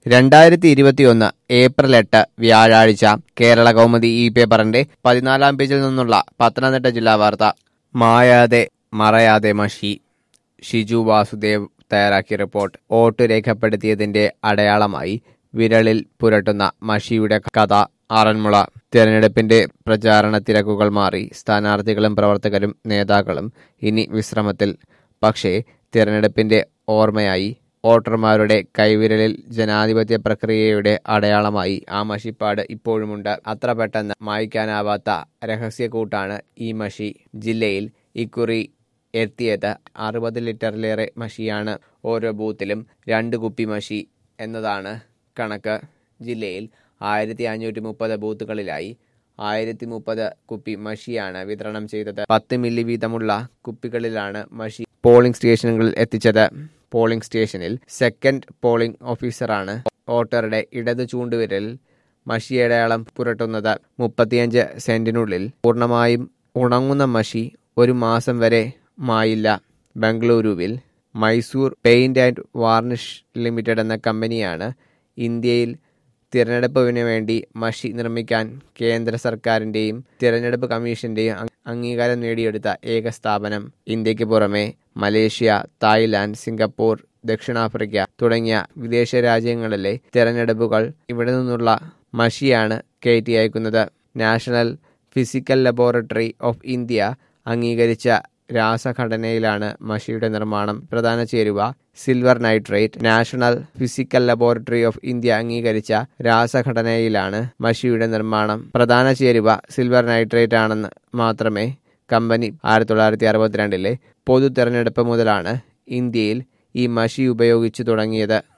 രണ്ടായിരത്തി ഇരുപത്തിയൊന്ന് ഏപ്രിൽ എട്ട് വ്യാഴാഴ്ച കേരള കൗമുദി ഈ പേപ്പറിന്റെ പതിനാലാം പേജിൽ നിന്നുള്ള പത്തനംതിട്ട ജില്ലാ വാർത്ത മായാതെ മറയാതെ മഷി ഷിജു വാസുദേവ് തയ്യാറാക്കിയ റിപ്പോർട്ട് വോട്ട് രേഖപ്പെടുത്തിയതിന്റെ അടയാളമായി വിരളിൽ പുരട്ടുന്ന മഷിയുടെ കഥ ആറന്മുള തെരഞ്ഞെടുപ്പിന്റെ പ്രചാരണ തിരക്കുകൾ മാറി സ്ഥാനാർത്ഥികളും പ്രവർത്തകരും നേതാക്കളും ഇനി വിശ്രമത്തിൽ പക്ഷേ തിരഞ്ഞെടുപ്പിന്റെ ഓർമ്മയായി വോട്ടർമാരുടെ കൈവിരലിൽ ജനാധിപത്യ പ്രക്രിയയുടെ അടയാളമായി ആ മഷിപ്പാട് ഇപ്പോഴുമുണ്ട് അത്ര പെട്ടെന്ന് മായ്ക്കാനാവാത്ത രഹസ്യക്കൂട്ടാണ് ഈ മഷി ജില്ലയിൽ ഇക്കുറി എത്തിയത് അറുപത് ലിറ്ററിലേറെ മഷിയാണ് ഓരോ ബൂത്തിലും രണ്ട് കുപ്പി മഷി എന്നതാണ് കണക്ക് ജില്ലയിൽ ആയിരത്തി അഞ്ഞൂറ്റി മുപ്പത് ബൂത്തുകളിലായി ആയിരത്തി മുപ്പത് കുപ്പി മഷിയാണ് വിതരണം ചെയ്തത് പത്ത് മില്ലി വീതമുള്ള കുപ്പികളിലാണ് മഷി പോളിംഗ് സ്റ്റേഷനുകളിൽ എത്തിച്ചത് പോളിംഗ് സ്റ്റേഷനിൽ സെക്കൻഡ് പോളിംഗ് ഓഫീസറാണ് വോട്ടറുടെ ഇടത് ചൂണ്ടുവിരലിൽ മഷിയടയാളം പുരട്ടുന്നത് മുപ്പത്തിയഞ്ച് സെന്റിനുള്ളിൽ പൂർണ്ണമായും ഉണങ്ങുന്ന മഷി ഒരു മാസം വരെ മായില്ല ബംഗളൂരുവിൽ Mysore paint and varnish limited എന്ന കമ്പനിയാണ് ഇന്ത്യയിൽ തിരഞ്ഞെടുപ്പിന് വേണ്ടി മഷി നിർമ്മിക്കാൻ കേന്ദ്ര സർക്കാരിന്റെയും തിരഞ്ഞെടുപ്പ് കമ്മീഷന്റെയും അംഗ- അംഗീകാരം നേടിയെടുത്ത ഏക സ്ഥാപനം ഇന്ത്യക്ക് പുറമെ മലേഷ്യ തായ്ലാന്റ് സിംഗപ്പൂർ ദക്ഷിണാഫ്രിക്ക തുടങ്ങിയ വിദേശ രാജ്യങ്ങളിലെ തിരഞ്ഞെടുപ്പുകൾ ഇവിടെ നിന്നുള്ള മഷിയാണ് കയറ്റി അയക്കുന്നത് national physical laboratory of India അംഗീകരിച്ച രാസഘടനയിലാണ് മഷിയുടെ നിർമ്മാണം പ്രധാന ചേരുവ silver nitrate national physical laboratory of India അംഗീകരിച്ച രാസഘടനയിലാണ് മഷിയുടെ നിർമ്മാണം പ്രധാന ചേരുവ സിൽവർ നൈട്രേറ്റ് ആണെന്ന് മാത്രമേ കമ്പനി ആയിരത്തി തൊള്ളായിരത്തി അറുപത്തിരണ്ടിലെ പൊതു തെരഞ്ഞെടുപ്പ് മുതലാണ് ഇന്ത്യയിൽ ഈ മഷി ഉപയോഗിച്ചു തുടങ്ങിയത്